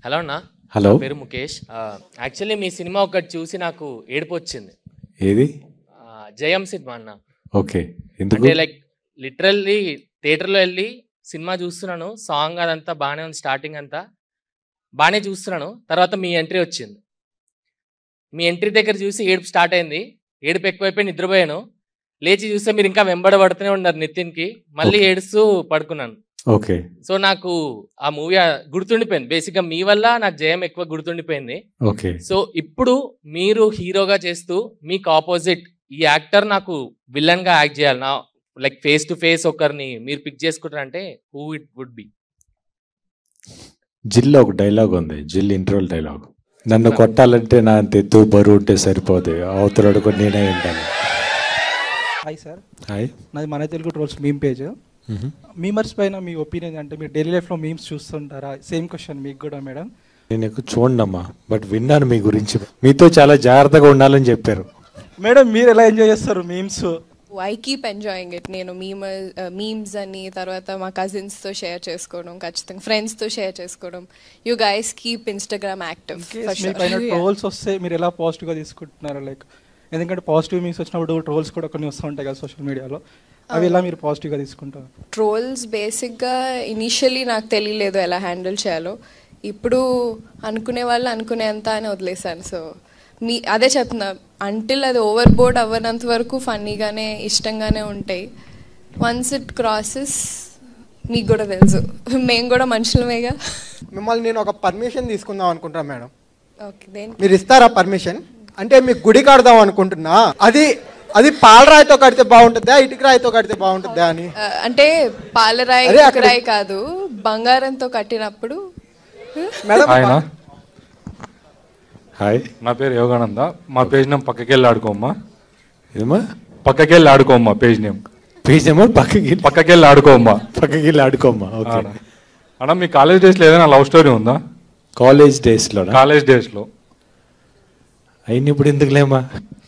Hello అన్న hello నా పేరు ముఖేష్ యాక్చువల్లీ మీ సినిమా ఒకటి చూసి నాకు ఏడుపు వచ్చింది ఏది ఆ, జయం సినిమా అన్న ఓకే ఎందుకు అంటే లైక్ లిటరల్లీ థియేటర్లో వెళ్ళి సినిమా చూస్తున్నాను సాంగ్ అదంతా బాగానే ఉంది స్టార్టింగ్ అంతా బాగానే చూస్తున్నాను తర్వాత మీ ఎంట్రీ వచ్చింది మీ ఎంట్రీ దగ్గర చూసి ఏడుపు స్టార్ట్ అయింది ఏడుపు ఎక్కువైపోయి నిద్రపోయాను లేచి చూస్తే మీరు ఇంకా వెంబడబడుతూనే ఉన్నారు నితిన్కి మళ్ళీ Okay. ఏడుస్తూ పడుకున్నాను ఓకే సో నాకు ఆ మూవీ గుర్తుండిపోయింది బేసిక్గా మీ వల్ల నాకు జయం ఎక్కువ గుర్తుండిపోయింది ఓకే సో ఇప్పుడు మీరు హీరోగా చేస్తూ మీకు ఆపోజిట్ ఈ యాక్టర్ నాకు విలన్ గా యాక్ట్ చేయాలి నా లైక్ ఫేస్ టు ఫేస్ ఒకరిని మీరు పిక్ చేసుకుంటారంటే who it would be Jil ఒక డైలాగ్ ఉంది జిల్ ఇంటర్వల్ డైలాగ్ నన్ను కొట్టాలంటే నా అంత ఎత్తు బరువు ఉంటే సరిపోదు అవతలడు కూడా నేనే ఉండాలి హాయ్ సార్ హాయ్ నాది మన Telugu trolls meme page memers పైన మీ ఒపీనియన్ అంటే మీరు డైలీ లైఫ్లో మీమ్స్ చూస్తుంటారా సేమ్ క్వశ్చన్ మీకు కూడా మేడం నేను ఎక్కువ చూడనమ్మా బట్ విన్నాను మీ గురించి మీతో చాలా జాగ్రత్తగా ఉండాలని చెప్పారు మేడం మీరు ఎలా ఎంజాయ్ చేస్తారు memes I keep enjoying it నేను మీమ మీమ్స్ అని తర్వాత మా కజిన్స్తో షేర్ చేసుకోవడం ఖచ్చితంగా ఫ్రెండ్స్తో షేర్ చేసుకోవడం you guys keep Instagram active మీ పైన ట్రోల్స్ వస్తే మీరు ఎలా పాజిటివ్గా తీసుకుంటున్నారు లైక్ ఎందుకంటే పాజిటివ్ మీమ్స్ వచ్చినప్పుడు ట్రోల్స్ కూడా కొన్ని వస్తూ ఉంటాయి కదా సోషల్ మీడియాలో అవి ఎలా మీరు పాజిటివ్గా తీసుకుంటారు ట్రోల్స్ బేసిక్గా ఇనీషియలీ నాకు తెలియలేదు ఎలా హ్యాండిల్ చేయాలో ఇప్పుడు అనుకునే వాళ్ళు అనుకునేంత అని వదిలేశాను సో మీ అదే చెప్తున్నా అంటిల్ అది ఓవర్ బోర్డ్ అవ్వనంత వరకు ఫన్నీగానే ఇష్టంగానే ఉంటాయి వన్స్ ఇట్ క్రాసెస్ మీకు కూడా తెలుసు మేము కూడా మనుషులమేగా మిమ్మల్ని నేను ఒక పర్మిషన్ తీసుకుందాం అనుకుంటున్నా మేడం ఓకే దేని మీరు ఇస్తారా పర్మిషన్ అంటే మీకు గుడి కడదాం అనుకుంటున్నా అది అది పాలరాయితో కడితే బాగుంటుందా ఇటుక రాయితో కడితే బాగుంటుందా అని ఆ, అంటే పాలరాయి అదే అక్కడ- రాయి కాదు బంగారంతో కట్టినప్పుడు మేడం ఆయన హాయ్ నా పేరు యోగానంద మా పేజ్ నేమ్ పక్కకెళ్ళి ఆడుకోమ్మా ఏమా పక్కకెళ్ళి ఆడుకోమ్మా పేజ్ నేమ్ పేజ్ ఏమో పక్కకి పక్కకెళ్ళి ఆడుకోమ్మా పక్కకి వెళ్ళి ఆడుకోమ్మా ఓకే ఆడ. అన్న మీ కాలేజ్ డేస్లో ఏదైనా లవ్ స్టోరీ ఉందా కాలేజ్ డేస్లో కాలేజ్ డేస్లో అయిన ఇప్పుడు ఎందుకులేమా